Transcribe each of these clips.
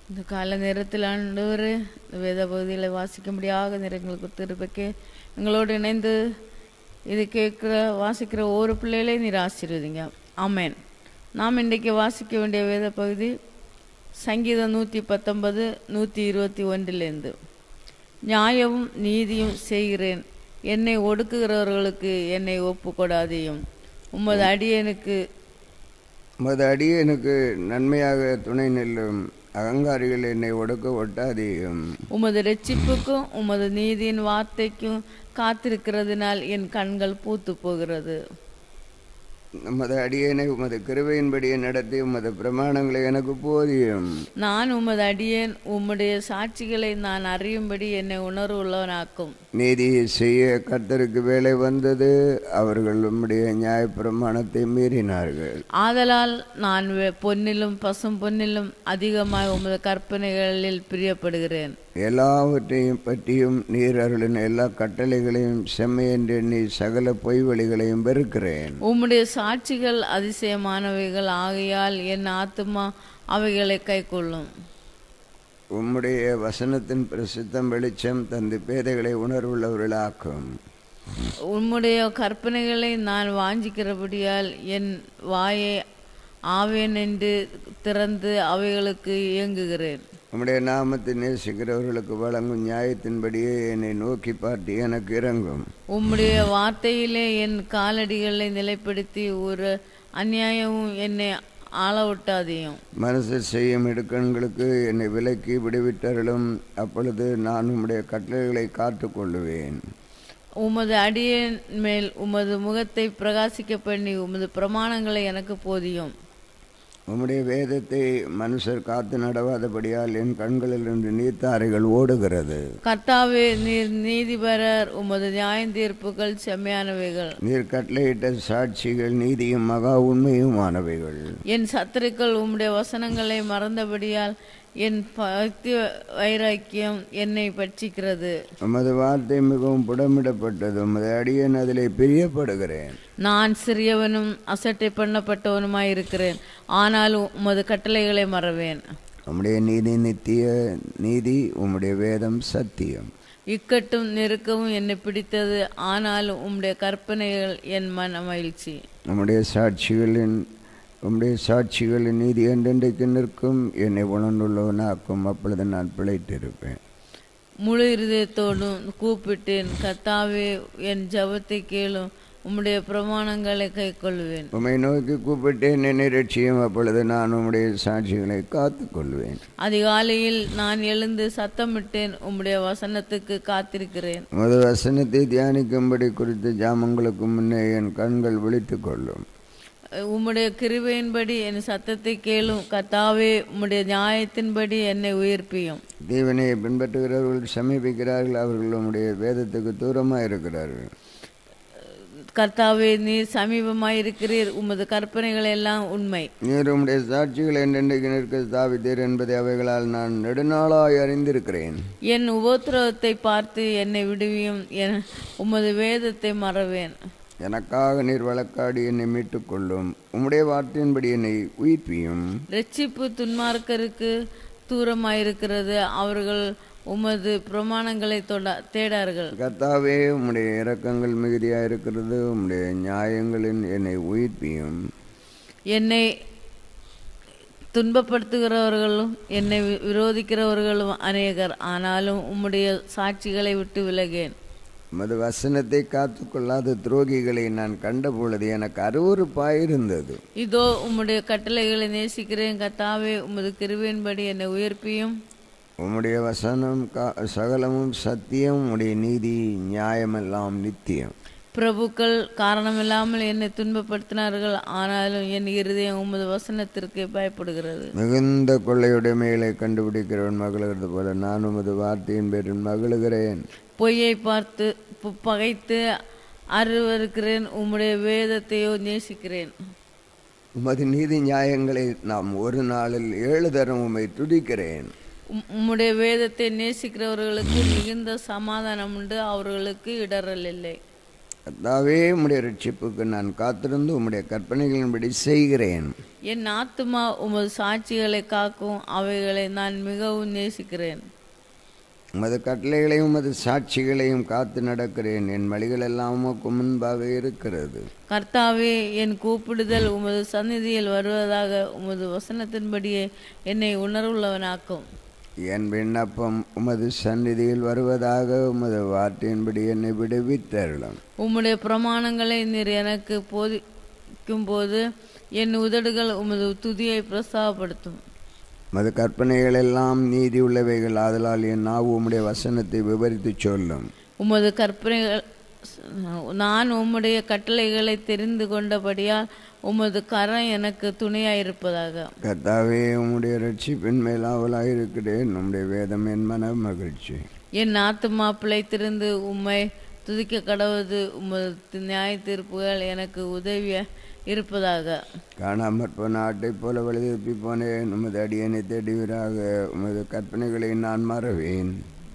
இந்த கால நேரத்தில் ஆண்டவர் இந்த வேத பகுதிகளை வாசிக்கும்படியாக நேரங்களுக்கு திருப்பக்கு எங்களோடு இணைந்து இது கேட்குற வாசிக்கிற ஒவ்வொரு பிள்ளைகளையும் நீர் ஆசீர்வதிங்க ஆமென் நாம் இன்றைக்கு வாசிக்க வேண்டிய வேத பகுதி சங்கீதம் நூற்றி பத்தொன்பது நூற்றி இருபத்தி ஒன்றிலிருந்து நியாயமும் நீதியும் செய்கிறேன் என்னை ஒடுக்குகிறவர்களுக்கு என்னை ஒப்பு கொடாதையும் உமது அடியனுக்கு உமது அடியனுக்கு நன்மையாக துணை நில்லும் அகங்காரிகள் என்னை ஒடுக்க ஒட்டாதேயும் உமது ரட்சிப்புக்கும் உமது நீதியின் வார்த்தைக்கும் காத்திருக்கிறதுனால் என் கண்கள் பூத்து போகிறது உமது அடியனை உமது கிருபையின்படியே நடத்தி உமது பிரமாணங்களை எனக்கு போதியும் நான் உமது அடியேன் உம்முடைய சாட்சிகளை நான் அறியும்படி என்னை உணர்வுள்ளவனாக்கும் நீதியை செய்ய கர்த்தருக்கு வேலை வந்தது அவர்கள் உம்முடைய நியாயப்பிரமாணத்தை மீறினார்கள் ஆதலால் நான் வெ- பொன்னிலும் பசும் பொன்னிலும் அதிகமாக உமது கற்பனைகளில் பிரியப்படுகிறேன் எல்லாவற்றையும் பற்றியும் நீர் அருளின எல்லா கட்டளைகளையும் செம்மையென்று எண்ணி சகல பொய்வழிகளையும் வெறுக்கிறேன் உம்முடைய சாட்சிகள் அதிசயமானவைகள் ஆகையால் என் ஆத்துமா அவைகளை கைக்கொள்ளும் உம்முடைய வசனத்தின் பிரசித்தம் வெளிச்சம் தந்து பேதைகளை உணர்வுள்ளவர்களாக்கும் உம்முடைய கற்பனைகளை நான் வாஞ்சிக்கிறபடியால் என் வாயை ஆவேன் என்று திறந்து அவைகளுக்கு இயங்குகிறேன் உம்முடைய நாமத்தை நேசிக்கிறவர்களுக்கு வழங்கும் நியாயத்தின்படியே என்னை நோக்கி பார்த்து எனக்கு இறங்கும் உம்முடைய வார்த்தையிலே என் காலடிகளை நிலைப்படுத்தி ஒரு அநியாயமும் என்னை ஆளவிட்டாதையும் மனசு செய்யும் இடுக்கண்களுக்கு என்னை விலக்கி விடுவித்தருளும் அப்பொழுது நான் உம்முடைய கட்டளைகளை காத்து கொள்ளுவேன் உமது அடியேன் மேல் உமது முகத்தை பிரகாசிக்க பண்ணி உமது பிரமாணங்களை எனக்கு போதியும் உம்முடைய வேதத்தை மனுஷர் காத்து நடவாதபடியால் என் கண்களிலிருந்து நீர்த்தாரைகள் ஓடுகிறது கர்த்தாவே நீர் நீதிபரர் உமது நியாயந்தீர்ப்புகள் செம்மையானவைகள் நீர் கட்டளையிட்ட சாட்சிகள் நீதியும் மகா உண்மையுமானவைகள் என் சத்துருக்கள் உம்முடைய வசனங்களை மறந்தபடியால் என் பக்தி வைராக்கியம் என்னை பட்சிக்கிறது உமது வார்த்தை மிகவும் புடமிடப்பட்டது உமது அடியேன் அதிலே பிரியப்படுகிறேன் நான் சிறியவனும் அசட்டை பண்ணப்பட்டவனுமாய் இருக்கிறேன் ஆனாலும் உமது கட்டளைகளை மறவேன் உம்முடைய நீதி நித்திய நீதி உம்முடைய வேதம் சத்தியம் இக்கட்டும் நெருக்கவும் என்னை பிடித்தது ஆனாலும் உம்முடைய கற்பனைகள் என் மன மகிழ்ச்சி உம்முடைய சாட்சிகளின் உம்முடைய சாட்சிகளின் நீதி என்றென்றைக்கு நிற்கும் என்னை உணர்ந்துள்ளவனாக்கும் அப்பொழுது நான் பிழைத்திருப்பேன் முழு இருதயத்தோடும் கூப்பிட்டேன் கர்த்தாவே என் ஜெபத்தை கேளும் உம்முடைய பிரமாணங்களை கைக்கொள்வேன் உம்மை நோக்கி கூப்பிட்டேன் என்னை ரட்சியும் அப்பொழுது நான் உம்முடைய சாட்சிகளை காத்துக்கொள்வேன் அதிகாலையில் நான் எழுந்து சத்தமிட்டேன் உம்முடைய வசனத்துக்கு காத்திருக்கிறேன் உமது வசனத்தை தியானிக்கும்படி குறித்த ஜாமங்களுக்கு முன்னே என் கண்கள் விழித்துக் கொள்ளும் உம்முடைய கிருபையின்படி என் சத்தத்தை கேளும் கர்த்தாவே உம்முடைய நியாயத்தின்படி என்னை உயிர்ப்பியும் தேவனை பின்பற்றுகிறவர்கள் சமீபிக்கிறார்கள் அவர்கள் உம்முடைய வேதத்துக்கு தூரமாக இருக்கிறார்கள் கர்த்தாவே நீர் சமீபமாய் இருக்கிறீர் உமது கற்பனைகள் எல்லாம் உண்மை நீர் உம்முடைய சாட்சிகள் என்றென்றைக்கு நிற்க ஸ்தாபித்தீர் என்பதை அவைகளால் நான் நெடுநாளாய் அறிந்திருக்கிறேன் என் உபத்திரவத்தை பார்த்து என்னை விடுவியும் என் உமது வேதத்தை மறவேன் எனக்காக நீர் வழக்காடி என்னை மீட்டுக் கொள்ளும் உம்முடைய வார்த்தையின்படி என்னை உயிர்ப்பியும் ரட்சிப்பு துன்மார்க்கருக்கு தூரமாயிருக்கிறது அவர்கள் உமது பிரமாணங்களை தொட தேடார்கள் கர்த்தாவே உம்முடைய இரக்கங்கள் மிகுதியாக இருக்கிறது உம்முடைய நியாயங்களின் என்னை உயிர்ப்பியும் என்னை துன்பப்படுத்துகிறவர்களும் என்னை வி- விரோதிக்கிறவர்களும் அநேகர் ஆனாலும் உம்முடைய சாட்சிகளை விட்டு விலகேன் உமது வசனத்தை காத்துக்கொள்ளாத துரோகிகளை நான் கண்டபொழுது எனக்கு அருவருப்பாயிருந்தது இதோ உம்முடைய கட்டளைகளை நேசிக்கிறேன் கர்த்தாவே உமது கிருபையின்படி என்னை உயர்ப்பியும் உம்முடைய வசனம் கா- சகலமும் சத்தியம் உம்முடைய நீதி நியாயமெல்லாம் நித்தியம் பிரபுக்கள் காரணமில்லாமல் என்னை துன்பப்படுத்தினார்கள் ஆனாலும் என் இருதயம் உமது வசனத்திற்கு பயப்படுகிறது மிகுந்த கொள்ளையுடைமைகளை கண்டுபிடிக்கிறவன் மகளுகிறது போல நான் உமது வார்த்தையின் பேரில் மகிழுகிறேன் பொய்யை பார்த்து பு- பகைத்து அருவருக்கிறேன் உம்முடைய வேதத்தையோ நேசிக்கிறேன் உமது நீதி நியாயங்களை நாம் ஒரு நாளில் ஏழு தரம் உம்மை துதிக்கிறேன் உம்- உம்முடைய வேதத்தை நேசிக்கிறவர்களுக்கு மிகுந்த சமாதானம் உண்டு அவர்களுக்கு இடரல் இல்லை கர்த்தாவே உம்முடைய ரட்சிப்புக்கு நான் காத்திருந்து உம்முடைய கற்பனைகளின்படி செய்கிறேன் என் ஆத்துமா உமது சாட்சிகளை காக்கும் அவைகளை நான் மிகவும் நேசிக்கிறேன் உமது கட்டளைகளையும் உமது சாட்சிகளையும் காத்து நடக்கிறேன் என் வழிகள் எல்லாம் உமக்கு முன்பாக இருக்கிறது கர்த்தாவே என் கூப்பிடுதல் உமது சந்நிதியில் வருவதாக உமது வசனத்தின்படியே என்னை உணர்வுள்ளவனாக்கும் என் விண்ணப்பம் உமது சந்நிதியில் வருவதாக உமது வார்த்தையின்படி என்னை விடுவித்தருளும் உம்முடைய பிரமாணங்களை நீர் எனக்கு போதிக்கும் போது என் உதடுகள் உமது துதியை பிரஸ்தாபப்படுத்தும் உமது கற்பனைகள் எல்லாம் நீதி உள்ளவைகள் ஆதலால் என் நாவு உம்முடைய வசனத்தை விவரித்து சொல்லும் உமது கற்பனைகள் நான் உம்முடைய கட்டளைகளை தெரிந்து கொண்டபடியால் உமது கரம் எனக்கு துணையாயிருப்பதாக கர்த்தாவே உம்முடைய ரட்சிப்பின் மேல் ஆவலாக இருக்கிறேன் உம்முடைய வேதம் என் மன மகிழ்ச்சி என் ஆத்துமா பிழைத்திருந்து உம்மை துதிக்க கடவுது உமது நியாய தீர்ப்புகள் எனக்கு உதவிய இருப்பதாக காணாமற் போன ஆட்டைப் போல வழிதப்பி போனேன் உமது அடியனை தேடுவீராக உமது கற்பனைகளை நான் மறவேன்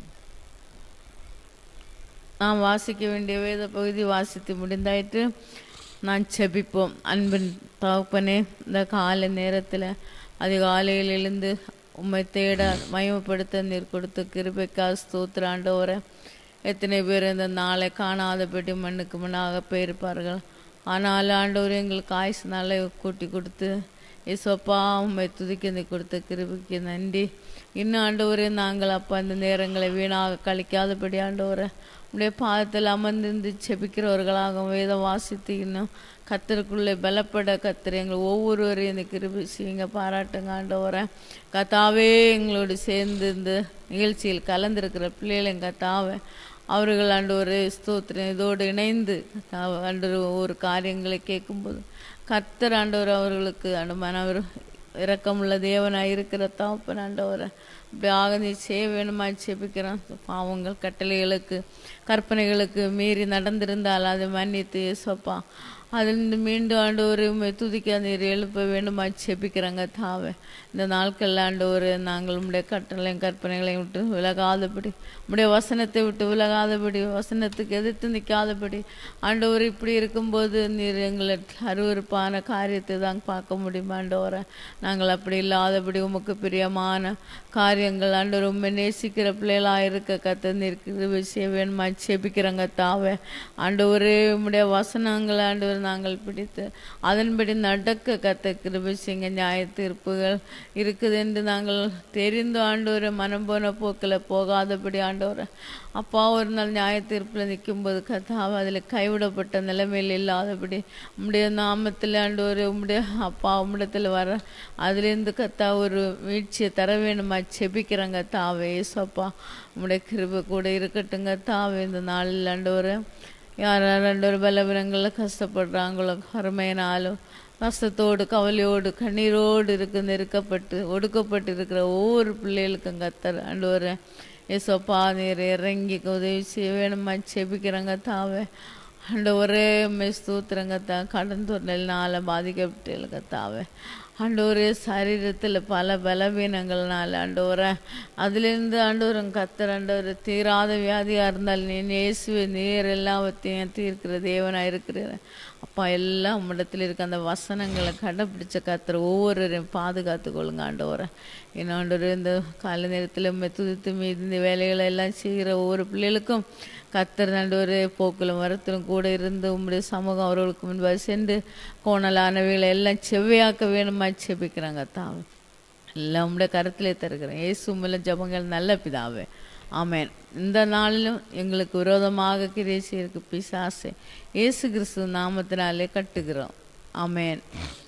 நாம் வாசிக்க வேண்டிய வேத பகுதி வாசித்து முடிந்தாயிற்று நான் செபிப்போம் அன்பின் தகப்பனே இந்த காலை நேரத்தில் அதிகாலையில் எழுந்து உம்மை தேட மயமப்படுத்த நீர் கொடுத்த கிருபைக்கா ஸ்தோத்திர ஆண்டவரை எத்தனை பேர் இந்த நாளை காணாதபடி மண்ணுக்கு மண்ணாக போயிருப்பார்கள் ஆனால் ஆண்டவர் எங்களுக்கு ஆயுசு நாளை கூட்டி கொடுத்து இசப்பா உம்மை துதிக்க நீ கொடுத்த கிருபைக்கு நன்றி இன்னும் ஆண்டவரே நாங்கள் அப்பா இந்த நேரங்களை வீணாக கழிக்காதபடி ஆண்டவரை உடைய பாதத்தில் அமர்ந்திருந்து செபிக்கிறவர்களாக வேதம் வாசித்து இன்னும் கத்தருக்குள்ளே பலப்பட கத்தர் எங்கள் ஒவ்வொருவரையும் இந்த கிருபி செய்யுங்க பாராட்டுங்க ஆண்டவரை கத்தாவே எங்களோடு சேர்ந்து இந்த நிகழ்ச்சியில் கலந்திருக்கிற பிள்ளைகள் கத்தாவை அவர்கள் ஆண்டவர் ஸ்தோத்திரம் இதோடு இணைந்து ஆண்டவர் ஒவ்வொரு காரியங்களை கேட்கும்போது கத்தர் ஆண்டவர் அவர்களுக்கு ஆண்டு மனவர் இரக்கமுள்ள தேவனாய் இருக்கிற தாப்பன் ஆண்டவரை இப்படியாக நீ செய்ய வேணுமா செபிக்கிறான் பாவங்கள் கட்டளைகளுக்கு கற்பனைகளுக்கு மீறி நடந்திருந்தால் அதை மன்னித்து இயேசப்பா அதிலிருந்து மீண்டும் ஆண்டவர் துதிக்க நீர் எழுப்ப வேண்டுமா செபிக்கிறாங்க தாவை இந்த நாட்களில் ஆண்டவர் நாங்கள் உம்முடைய கட்டளையும் கற்பனைகளையும் விட்டு விலகாதபடி உம்முடைய வசனத்தை விட்டு விலகாதபடி வசனத்துக்கு எதிர்த்து நிற்காதபடி ஆண்டவர் இப்படி இருக்கும்போது நீர் எங்களை அருவருப்பான காரியத்தை தான் பார்க்க முடியும் ஆண்டவரை நாங்கள் அப்படி இல்லாதபடி உமக்கு பிரியமான காரியங்கள் ஆண்டவர் உண்மை நேசிக்கிற பிள்ளைகளாக இருக்க கத்த நீர் கிருபை செய்ய வேணுமா செபிக்கிறங்க தாவை ஆண்டவரே உம்முடைய வசனங்கள் ஆண்டவர் நாங்கள் பிடித்து அதன்படி நடக்க கத்த கிருபை செய்யுங்க நியாய தீர்ப்புகள் இருக்குது என்று நாங்கள் தெரிந்து ஆண்டவரை மனம் போன போக்கில் போகாதபடி ஆண்டவரை அப்பா ஒரு நாள் நியாய தீர்ப்பில் நிற்கும்போது கத்தாவை அதில் கைவிடப்பட்ட நிலைமையில் இல்லாதபடி உம்முடைய நாமத்தில் ஆண்டவர் உம்முடைய அப்பா உம்மிடத்தில் வர அதுலேருந்து கத்தா ஒரு மீட்சியை தர வேணுமா செபிக்கிறங்க தாவே ஏசப்பா உம்முடைய கிருபை கூட இருக்கட்டுங்க தாவே இந்த நாளில் ஆண்டவர் யார் யார் ஆண்டவர் பலவீனங்களில் கஷ்டப்படுறாங்களோ அருமையினாலும் கஷ்டத்தோடு கவலையோடு கண்ணீரோடு இருக்கு நெருக்கப்பட்டு ஒடுக்கப்பட்டு இருக்கிற ஒவ்வொரு பிள்ளைகளுக்கும் கத்தர் ஆண்டவர் ஏசப்பா நீர் இறங்கி உதவி செய்ய வேணுமா செபிக்கிறங்க தாவே ஆண்டவரே மெஸ்தூத்துறங்க தா கடன் தொழில்னால பாதிக்கப்பட்டு தாவே ஆண்டவரே சரீரத்தில் பல பலவீனங்கள்னால ஆண்டவரை அதுலேருந்து ஆண்டவரும் கத்தர் ஆண்டவர் தீராத வியாதியாக இருந்தால் நீ இயேசுவை நீர் எல்லாவற்றையும் தீர்க்கிற தேவனாக இருக்கிற அப்பா எல்லாம் உம்மிடத்தில் இருக்க அந்த வசனங்களை கடைப்பிடிச்ச கத்தர் ஒவ்வொருவரையும் பாதுகாத்து கொள்ளுங்க ஆண்டவரை என்ன ஆண்டவர் இந்த காலை நேரத்தில் துதித்து மீது இந்த வேலைகளை எல்லாம் செய்கிற ஒவ்வொரு பிள்ளைகளுக்கும் கத்தர் நண்டவர் போக்கிலும் வரத்திலும் கூட இருந்து உம்முடைய சமூகம் அவர்களுக்கு முன்பாக சென்று கோணலானவைகளை எல்லாம் செவ்வையாக்க வேணுமா செபிக்கிறாங்க தாவே எல்லாம் உம்முடைய கருத்திலே தருகிறேன் ஏசு மூலம் ஜபங்கள் நல்ல பிதாவே ஆமேன் இந்த நாளிலும் எங்களுக்கு விரோதமாக கிரேசியருக்கு பிசாசை இயேசு கிறிஸ்து நாமத்தினாலே கட்டுகிறோம் ஆமேன்